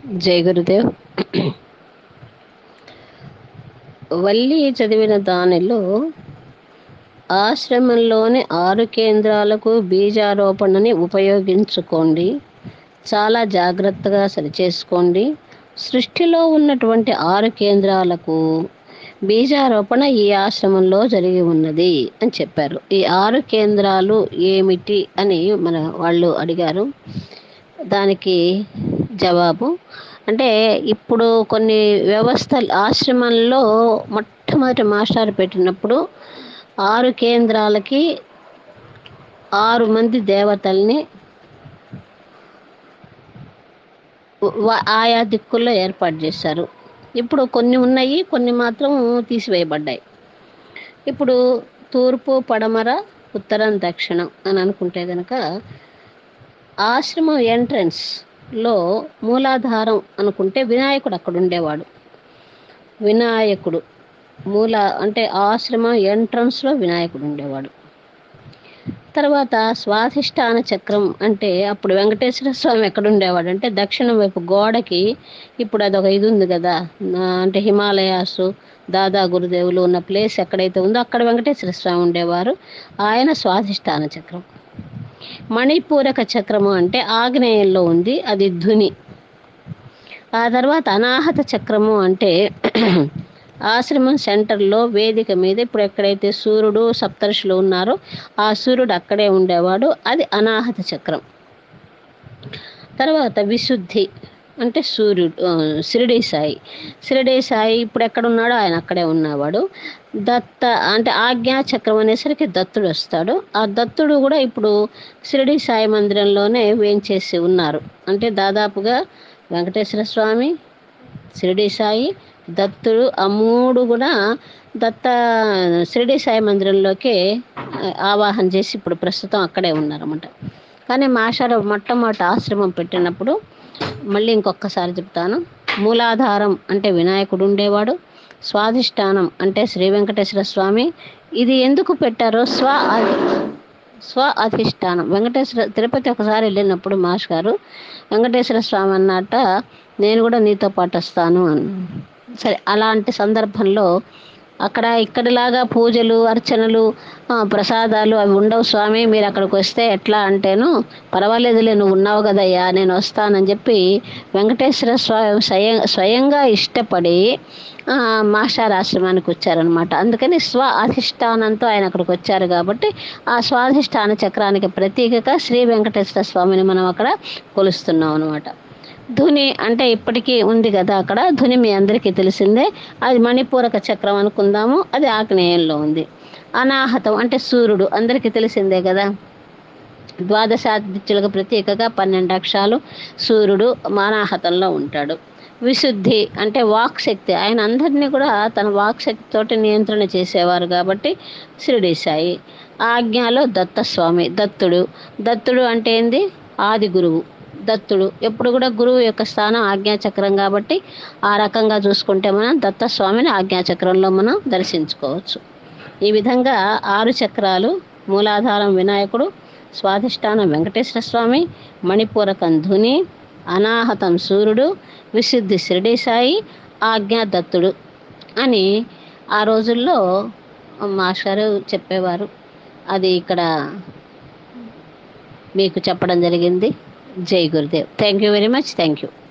జై గురుదేవ్ వల్లి చదివిన దానిలో ఆశ్రమంలోని ఆరు కేంద్రాలకు బీజారోపణని ఉపయోగించుకోండి చాలా జాగ్రత్తగా సరిచేసుకోండి సృష్టిలో ఉన్నటువంటి ఆరు కేంద్రాలకు బీజారోపణ ఈ ఆశ్రమంలో జరిగి ఉన్నది అని చెప్పారు ఈ ఆరు కేంద్రాలు ఏమిటి అని మన వాళ్ళు అడిగారు దానికి జవాబు అంటే ఇప్పుడు కొన్ని వ్యవస్థలు ఆశ్రమంలో మొట్టమొదటి మాస్టర్ పెట్టినప్పుడు ఆరు కేంద్రాలకి ఆరు మంది దేవతల్ని వ- ఆయా దిక్కుల్లో ఏర్పాటు చేశారు ఇప్పుడు కొన్ని ఉన్నాయి కొన్ని మాత్రం తీసివేయబడ్డాయి ఇప్పుడు తూర్పు పడమర ఉత్తరం దక్షిణం అని అనుకుంటే కనుక ఆశ్రమం ఎంట్రన్స్లో మూలాధారం అనుకుంటే వినాయకుడు అక్కడ ఉండేవాడు వినాయకుడు మూల అంటే ఆశ్రమం ఎంట్రన్స్లో వినాయకుడు ఉండేవాడు తర్వాత స్వాధిష్టాన చక్రం అంటే అప్పుడు వెంకటేశ్వర స్వామి ఎక్కడ ఉండేవాడు అంటే దక్షిణం వైపు గోడకి ఇప్పుడు అదొక ఇది ఉంది కదా ఆ, అంటే హిమాలయాస్ దాదా గురుదేవులు ఉన్న ప్లేస్ ఎక్కడైతే ఉందో అక్కడ వెంకటేశ్వర స్వామి ఉండేవారు ఆయన స్వాధిష్టాన చక్రం మణిపూరక చక్రము అంటే ఆగ్నేయంలో ఉంది అది ధుని ఆ తర్వాత అనాహత చక్రము అంటే ఆశ్రమం సెంటర్లో వేదిక మీద ఇప్పుడు ఎక్కడైతే సూర్యుడు సప్తర్షులు ఉన్నారో ఆ సూర్యుడు అక్కడే ఉండేవాడు అది అనాహత చక్రం తర్వాత విశుద్ధి అంటే సూర్యుడు ఆ, షిరిడి సాయి షిరిడి సాయి ఇప్పుడు ఎక్కడ ఉన్నాడో ఆయన అక్కడే ఉన్నవాడు దత్త అంటే ఆజ్ఞా చక్రం అనేసరికి దత్తుడు వస్తాడు ఆ దత్తుడు కూడా ఇప్పుడు షిరిడి సాయి మందిరంలోనే వేంచేసి ఉన్నారు అంటే దాదాపుగా వెంకటేశ్వర స్వామి షిరిడి సాయి దత్తుడు ఆ మూడు కూడా దత్త షిరిడి సాయి మందిరంలోకి ఆ, ఆవాహన చేసి ఇప్పుడు ప్రస్తుతం అక్కడే ఉన్నారన్నమాట కానీ మాషార మొట్టమొదటి ఆశ్రమం పెట్టినప్పుడు మళ్ళీ ఇంకొకసారి చెప్తాను మూలాధారం అంటే వినాయకుడు ఉండేవాడు స్వాధిష్టానం అంటే శ్రీ వెంకటేశ్వర స్వామి ఇది ఎందుకు పెట్టారో స్వ అధి- స్వ అధిష్టానం వెంకటేశ్వర తిరుపతి ఒకసారి వెళ్ళినప్పుడు మాస్ గారు వెంకటేశ్వర స్వామి అన్నట్ట నేను కూడా నీతో పాటు వస్తాను అన్నాను సరే అలాంటి సందర్భంలో అక్కడ ఇక్కడిలాగా పూజలు అర్చనలు ఆ, ప్రసాదాలు అవి ఉండవు స్వామి మీరు అక్కడికి వస్తే ఎట్లా అంటేను పర్వాలేదులే నువ్వు ఉన్నావు కదయ్యా నేను వస్తానని చెప్పి వెంకటేశ్వర స్వామి స్వయం స్వయంగా ఇష్టపడి ఆ, మాస్టర్ ఆశ్రమానికి వచ్చారనమాట అందుకని స్వ అధిష్టానంతో ఆయన అక్కడికి వచ్చారు కాబట్టి ఆ స్వాధిష్టాన చక్రానికి ప్రతీకగా శ్రీ వెంకటేశ్వర స్వామిని మనం అక్కడ కొలుస్తున్నాం అనమాట ధుని అంటే ఇప్పటికీ ఉంది కదా అక్కడ ధుని మీ అందరికీ తెలిసిందే అది మణిపూరక చక్రం అనుకుందాము అది ఆగ్నేయంలో ఉంది అనాహతం అంటే సూర్యుడు అందరికీ తెలిసిందే కదా ద్వాదశాదిత్యులకు ప్రత్యేకగా పన్నెండు అక్షాలు సూర్యుడు మానాహతంలో ఉంటాడు విశుద్ధి అంటే వాక్ శక్తి ఆయన అందరినీ కూడా తన వాక్ శక్తితోటి నియంత్రణ చేసేవారు కాబట్టి షిరిడి సాయి ఆజ్ఞలో దత్తస్వామి దత్తుడు దత్తుడు అంటే ఏంది ఆది గురువు దత్తుడు ఎప్పుడు కూడా గురువు యొక్క స్థానం ఆజ్ఞాచక్రం కాబట్టి ఆ రకంగా చూసుకుంటే మనం దత్తస్వామిని ఆజ్ఞాచక్రంలో మనం దర్శించుకోవచ్చు ఈ విధంగా ఆరు చక్రాలు మూలాధారం వినాయకుడు స్వాధిష్టానం వెంకటేశ్వర స్వామి మణిపూరకం ధుని అనాహతం సూర్యుడు విశుద్ధి షిరిడి సాయి ఆజ్ఞా దత్తుడు అని ఆ రోజుల్లో మాస్టారు చెప్పేవారు అది ఇక్కడ మీకు చెప్పడం జరిగింది Jai Gurudev thank you very much thank you